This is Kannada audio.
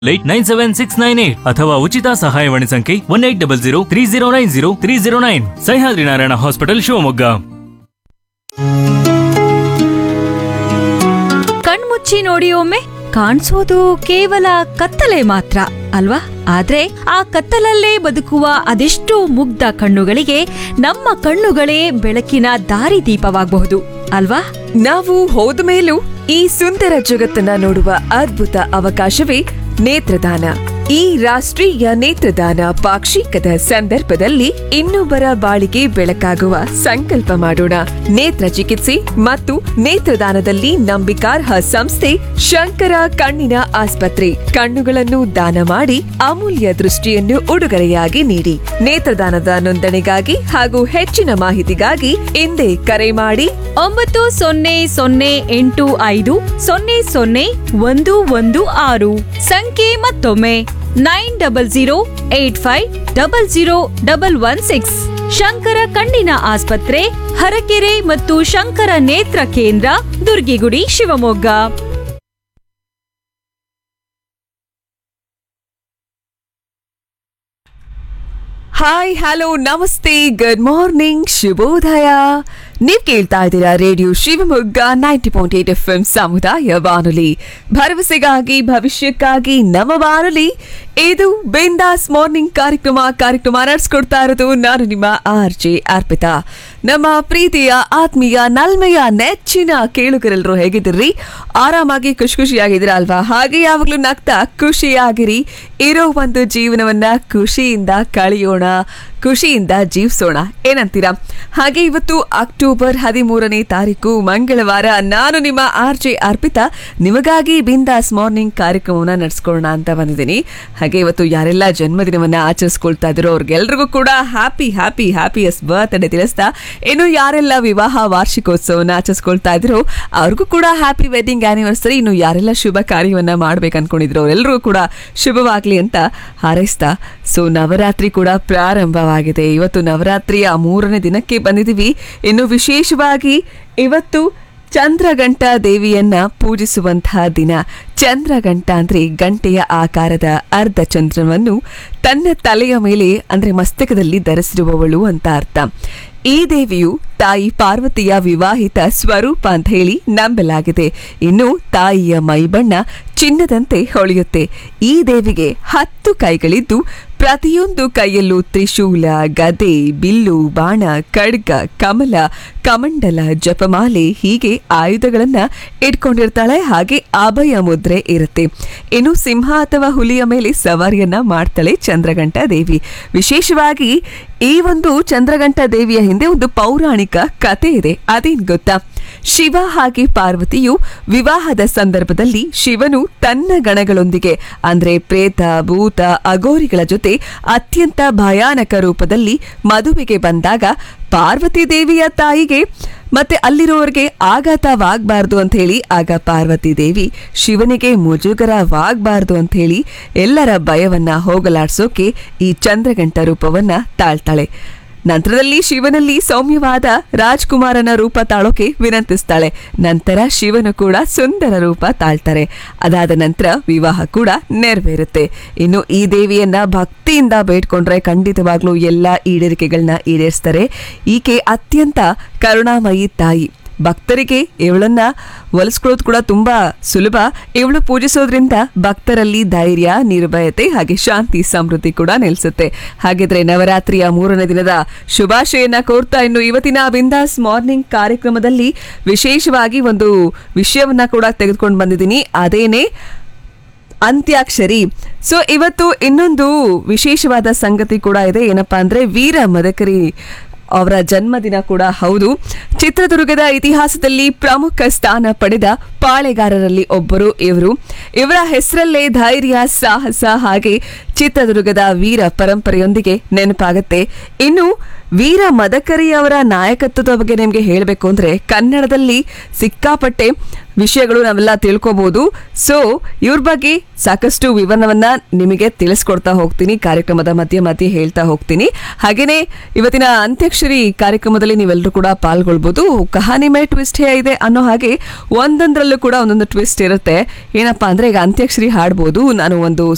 light nine seven six nine eight ಅಥವಾ ಉಚಿತ ಸಹಾಯವಾಣಿ ಸಂಖ್ಯೆ one eight double zero three zero nine zero three zero nine Sahyadri Narayana hospital Shivamogga ಕಣ್ಮುಚ್ಚಿ ನೋಡಿ ಒಮ್ಮೆ ಕಾಣಿಸೋದು ಕೇವಲ ಕತ್ತಲೆ ಮಾತ್ರ ಅಲ್ವಾ ಆದ್ರೆ ಆ ಕತ್ತಲಲ್ಲೇ ಬದುಕುವ ಅದೆಷ್ಟೋ ಮುಗ್ಧ ಕಣ್ಣುಗಳಿಗೆ ನಮ್ಮ ಕಣ್ಣುಗಳೇ ಬೆಳಕಿನ ದಾರಿದೀಪವಾಗಬಹುದು ಅಲ್ವಾ ನಾವು ಹೋದ ಮೇಲೂ ಈ ಸುಂದರ ಜಗತ್ತನ್ನ ನೋಡುವ ಅದ್ಭುತ ಅವಕಾಶವೇ ನೇತ್ರದಾನ ಈ ರಾಷ್ಟ್ರೀಯ ನೇತ್ರದಾನ ಪಾಕ್ಷಿಕದ ಸಂದರ್ಭದಲ್ಲಿ ಇನ್ನೊಬ್ಬರ ಬಾಳಿಗೆ ಬೆಳಕಾಗುವ ಸಂಕಲ್ಪ ಮಾಡೋಣ ನೇತ್ರ ಚಿಕಿತ್ಸೆ ಮತ್ತು ನೇತ್ರದಾನದಲ್ಲಿ ನಂಬಿಕಾರ್ಹ ಸಂಸ್ಥೆ ಶಂಕರ ಕಣ್ಣಿನ ಆಸ್ಪತ್ರೆ ಕಣ್ಣುಗಳನ್ನು ದಾನ ಮಾಡಿ ಅಮೂಲ್ಯ ದೃಷ್ಟಿಯನ್ನು ಉಡುಗೊರೆಯಾಗಿ ನೀಡಿ ನೇತ್ರದಾನದ ನೋಂದಣಿಗಾಗಿ ಹಾಗೂ ಹೆಚ್ಚಿನ ಮಾಹಿತಿಗಾಗಿ ಹಿಂದೆ ಕರೆ ಮಾಡಿ ಒಂಬತ್ತು ಸೊನ್ನೆ ಸೊನ್ನೆ ಎಂಟು ಐದು ಸೊನ್ನೆ ಸೊನ್ನೆ ಒಂದು ಒಂದು ಆರು ಸಂಖ್ಯೆ ಮತ್ತೊಮ್ಮೆ nine double zero eight five double zero double one six Shankara ಕಣ್ಣಿನ ಆಸ್ಪತ್ರೆ ಹರಕೆರೆ ಮತ್ತು ಶಂಕರ ನೇತ್ರ ಕೇಂದ್ರ ದುರ್ಗಿಗುಡಿ ಶಿವಮೊಗ್ಗ ಹಾಯ್ ಹಲೋ ನಮಸ್ತೆ ಗುಡ್ ಮಾರ್ನಿಂಗ್ ಶುಭೋದಯ ನೀವ್ ಕೇಳ್ತಾ ಇದ್ದೀರಾ radio Shivamogga ninety point eight F M ಸಮುದಾಯ ಬಾನುಲಿ ಭರವಸೆಗಾಗಿ ಭವಿಷ್ಯಕ್ಕಾಗಿ ನಮ್ಮ ಬಾನುಲಿ ಇದು ಬಿಂದಾಸ್ ಮಾರ್ನಿಂಗ್ ಕಾರ್ಯಕ್ರಮ ಕಾರ್ಯಕ್ರಮ ನಡೆಸ್ಕೊಡ್ತಾ ಇರೋದು ನಾನು ನಿಮ್ಮ ಆರ್ ಜೆ ಅರ್ಪಿತಾ ನಮ್ಮ ಪ್ರೀತಿಯ ಆತ್ಮೀಯ ನಲ್ಮೆಯ ನೆಚ್ಚಿನ ಕೇಳುಗರೆಲ್ಲರೂ ಹೇಗಿದ್ದೀರಿ ಆರಾಮಾಗಿ ಖುಷಿ ಖುಷಿಯಾಗಿದ್ದೀರಾ ಅಲ್ವಾ ಹಾಗೆ ಯಾವಾಗ್ಲೂ ನಗ್ತಾ ಖುಷಿಯಾಗಿರಿ ಇರೋ ಒಂದು ಜೀವನವನ್ನ ಖುಷಿಯಿಂದ ಕಳೆಯೋಣ ಖುಷಿಯಿಂದ ಜೀವಿಸೋಣ ಏನಂತೀರಾ ಹಾಗೆ ಇವತ್ತು ಅಕ್ಟೋಬರ್ ಹದಿಮೂರನೇ ತಾರೀಕು ಮಂಗಳವಾರ ನಾನು ನಿಮ್ಮ ಆರ್ ಜೆ ಅರ್ಪಿತಾ ನಿಮಗಾಗಿ ಬಿಂದಾಸ್ ಮಾರ್ನಿಂಗ್ ಕಾರ್ಯಕ್ರಮವನ್ನ ನಡೆಸ್ಕೊಳ್ಳೋಣ ಅಂತ ಬಂದಿದ್ದೀನಿ ಹಾಗೆ ಇವತ್ತು ಯಾರೆಲ್ಲ ಜನ್ಮದಿನವನ್ನ ಆಚರಿಸ್ಕೊಳ್ತಾ ಇದ್ರು ಅವ್ರಿಗೆಲ್ರಿಗೂ ಕೂಡ ಹ್ಯಾಪಿ ಹ್ಯಾಪಿ ಹ್ಯಾಪಿಯಸ್ಟ್ ಬರ್ತ್ಡೇ ತಿಳಿಸ್ತಾ ಇನ್ನು ಯಾರೆಲ್ಲ ವಿವಾಹ ವಾರ್ಷಿಕೋತ್ಸವನ ಆಚರಿಸ್ಕೊಳ್ತಾ ಇದ್ರು ಅವ್ರಿಗೂ ಕೂಡ ಹ್ಯಾಪಿ ವೆಡ್ಡಿಂಗ್ ಆನಿವರ್ಸರಿ ಇನ್ನು ಯಾರೆಲ್ಲ ಶುಭ ಕಾರ್ಯವನ್ನ ಮಾಡ್ಬೇಕು ಅನ್ಕೊಂಡಿದ್ರು ಅವರೆಲ್ಲರಿಗೂ ಕೂಡ ಶುಭವಾಗ್ಲಿ ಅಂತ ಹಾರೈಸ್ತಾ ಸೊ ನವರಾತ್ರಿ ಕೂಡ ಪ್ರಾರಂಭವಾಗಿದೆ ಇವತ್ತು ನವರಾತ್ರಿಯ ಮೂರನೇ ದಿನಕ್ಕೆ ಬಂದಿದ್ದೀವಿ ಇನ್ನು ವಿಶೇಷವಾಗಿ ಇವತ್ತು ಚಂದ್ರಗಂಟ ದೇವಿಯನ್ನ ಪೂಜಿಸುವಂತಹ ದಿನ ಚಂದ್ರಗಂಟ ಅಂದ್ರೆ ಗಂಟೆಯ ಆಕಾರದ ಅರ್ಧ ಚಂದ್ರವನ್ನು ತನ್ನ ತಲೆಯ ಮೇಲೆ ಅಂದ್ರೆ ಮಸ್ತಕದಲ್ಲಿ ಧರಿಸಿರುವವಳು ಅಂತ ಅರ್ಥ ಈ ದೇವಿಯು ತಾಯಿ ಪಾರ್ವತಿಯ ವಿವಾಹಿತ ಸ್ವರೂಪ ಅಂತ ಹೇಳಿ ನಂಬಲಾಗಿದೆ ಇನ್ನು ತಾಯಿಯ ಮೈಬಣ್ಣ ಚಿನ್ನದಂತೆ ಹೊಳೆಯುತ್ತೆ ಈ ದೇವಿಗೆ ಹತ್ತು ಕೈಗಳಿದ್ದು ಪ್ರತಿಯೊಂದು ಕೈಯಲ್ಲೂ ತ್ರಿಶೂಲ ಗದೆ ಬಿಲ್ಲು ಬಾಣ ಖಡ್ಗ ಕಮಲ ಕಮಂಡಲ ಜಪಮಾಲೆ ಹೀಗೆ ಆಯುಧಗಳನ್ನ ಇಟ್ಕೊಂಡಿರ್ತಾಳೆ ಹಾಗೆ ಅಭಯ ಮುದ್ರೆ ಇರುತ್ತೆ ಇನ್ನು ಸಿಂಹ ಅಥವಾ ಹುಲಿಯ ಮೇಲೆ ಸವಾರಿಯನ್ನ ಮಾಡ್ತಾಳೆ ಚಂದ್ರಗಂಟ ದೇವಿ ವಿಶೇಷವಾಗಿ ಈ ಒಂದು ಚಂದ್ರಗಂಟ ದೇವಿಯ ಹಿಂದೆ ಒಂದು ಪೌರಾಣಿಕ ಕತೆ ಇದೆ ಅದೇನ್ ಗೊತ್ತಾ ಶಿವ ಹಾಗೆ ಪಾರ್ವತಿಯು ವಿವಾಹದ ಸಂದರ್ಭದಲ್ಲಿ ಶಿವನು ತನ್ನ ಗಣಗಳೊಂದಿಗೆ ಅಂದ್ರೆ ಪ್ರೇತ ಭೂತ ಅಗೋರಿಗಳ ಜೊತೆ ಅತ್ಯಂತ ಭಯಾನಕ ರೂಪದಲ್ಲಿ ಮದುವೆಗೆ ಬಂದಾಗ ಪಾರ್ವತಿ ದೇವಿಯ ತಾಯಿಗೆ ಮತ್ತೆ ಅಲ್ಲಿರೋರಿಗೆ ಆಘಾತವಾಗಬಾರ್ದು ಅಂತ ಹೇಳಿ ಆಗ ಪಾರ್ವತಿ ದೇವಿ ಶಿವನಿಗೆ ಮುಜುಗರವಾಗಬಾರ್ದು ಅಂತ ಹೇಳಿ ಎಲ್ಲರ ಭಯವನ್ನ ಹೋಗಲಾಡ್ಸೋಕೆ ಈ ಚಂದ್ರಗಂಟ ರೂಪವನ್ನ ತಾಳ್ತಾಳೆ ನಂತರದಲ್ಲಿ ಶಿವನಲ್ಲಿ ಸೌಮ್ಯವಾದ ರಾಜ್ಕುಮಾರನ ರೂಪ ತಾಳೋಕೆ ವಿನಂತಿಸ್ತಾಳೆ ನಂತರ ಶಿವನು ಕೂಡ ಸುಂದರ ರೂಪ ತಾಳ್ತಾರೆ ಅದಾದ ನಂತರ ವಿವಾಹ ಕೂಡ ನೆರವೇರುತ್ತೆ ಇನ್ನು ಈ ದೇವಿಯನ್ನ ಭಕ್ತಿಯಿಂದ ಬೇಡ್ಕೊಂಡ್ರೆ ಖಂಡಿತವಾಗ್ಲೂ ಎಲ್ಲ ಈಡೇರಿಕೆಗಳನ್ನ ಈಡೇರಿಸ್ತಾರೆ ಈಕೆ ಅತ್ಯಂತ ಕರುಣಾಮಯಿ ತಾಯಿ ಭಕ್ತರಿಗೆ ಇವಳನ್ನ ಒಲಿಸ್ಕೊಳ್ಳೋದು ಕೂಡ ತುಂಬಾ ಸುಲಭ ಇವಳು ಪೂಜಿಸೋದ್ರಿಂದ ಭಕ್ತರಲ್ಲಿ ಧೈರ್ಯ ನಿರ್ಭಯತೆ ಹಾಗೆ ಶಾಂತಿ ಸಮೃದ್ಧಿ ಕೂಡ ನೆಲೆಸುತ್ತೆ ಹಾಗಿದ್ರೆ ನವರಾತ್ರಿಯ ಮೂರನೇ ದಿನದ ಶುಭಾಶಯನ ಕೋರ್ತಾ ಇನ್ನು ಇವತ್ತಿನ ಬಿಂದಾಸ್ ಮಾರ್ನಿಂಗ್ ಕಾರ್ಯಕ್ರಮದಲ್ಲಿ ವಿಶೇಷವಾಗಿ ಒಂದು ವಿಷಯವನ್ನ ಕೂಡ ತೆಗೆದುಕೊಂಡು ಬಂದಿದ್ದೀನಿ ಅದೇನೆ ಅಂತ್ಯಾಕ್ಷರಿ ಸೊ ಇವತ್ತು ಇನ್ನೊಂದು ವಿಶೇಷವಾದ ಸಂಗತಿ ಕೂಡ ಇದೆ ಏನಪ್ಪಾ ಅಂದ್ರೆ ವೀರ ಮದಕರಿ ಅವರ ಜನ್ಮದಿನ ಕೂಡ ಹೌದು ಚಿತ್ರದುರ್ಗದ ಇತಿಹಾಸದಲ್ಲಿ ಪ್ರಮುಖ ಸ್ಥಾನ ಪಡೆದ ಪಾಳೆಗಾರರಲ್ಲಿ ಒಬ್ಬರು ಇವರು ಇವರ ಹೆಸರಲ್ಲೇ ಧೈರ್ಯ ಸಾಹಸ ಹಾಗೆ ಚಿತ್ರದುರ್ಗದ ವೀರ ಪರಂಪರೆಯೊಂದಿಗೆ ನೆನಪಾಗುತ್ತೆ ಇನ್ನು ವೀರ ಮದಕರಿ ಅವರ ನಾಯಕತ್ವದ ಬಗ್ಗೆ ನಿಮಗೆ ಹೇಳಬೇಕು ಅಂದ್ರೆ ಕನ್ನಡದಲ್ಲಿ ಸಿಕ್ಕಾಪಟ್ಟೆ ವಿಷಯಗಳು ನಾವೆಲ್ಲ ತಿಳ್ಕೊಬಹುದು ಸೊ ಇವ್ರ ಬಗ್ಗೆ ಸಾಕಷ್ಟು ವಿವರಣವನ್ನ ನಿಮಗೆ ತಿಳಿಸ್ಕೊಡ್ತಾ ಹೋಗ್ತೀನಿ ಕಾರ್ಯಕ್ರಮದ ಮಧ್ಯೆ ಮಧ್ಯೆ ಹೇಳ್ತಾ ಹೋಗ್ತೀನಿ ಹಾಗೇನೆ ಇವತ್ತಿನ ಅಂತ್ಯಕ್ಷರಿ ಕಾರ್ಯಕ್ರಮದಲ್ಲಿ ನೀವೆಲ್ಲರೂ ಕೂಡ ಪಾಲ್ಗೊಳ್ಬಹುದು ಕಹಾನಿ ಮೇ ಟ್ವಿಸ್ಟ್ ಹೇ ಇದೆ ಅನ್ನೋ ಹಾಗೆ ಒಂದೊಂದರಲ್ಲೂ ಕೂಡ ಒಂದೊಂದು ಟ್ವಿಸ್ಟ್ ಇರುತ್ತೆ ಏನಪ್ಪಾ ಅಂದ್ರೆ ಈಗ ಅಂತ್ಯಕ್ಷರಿ ಹಾಡ್ಬೋದು ನಾನು ಒಂದು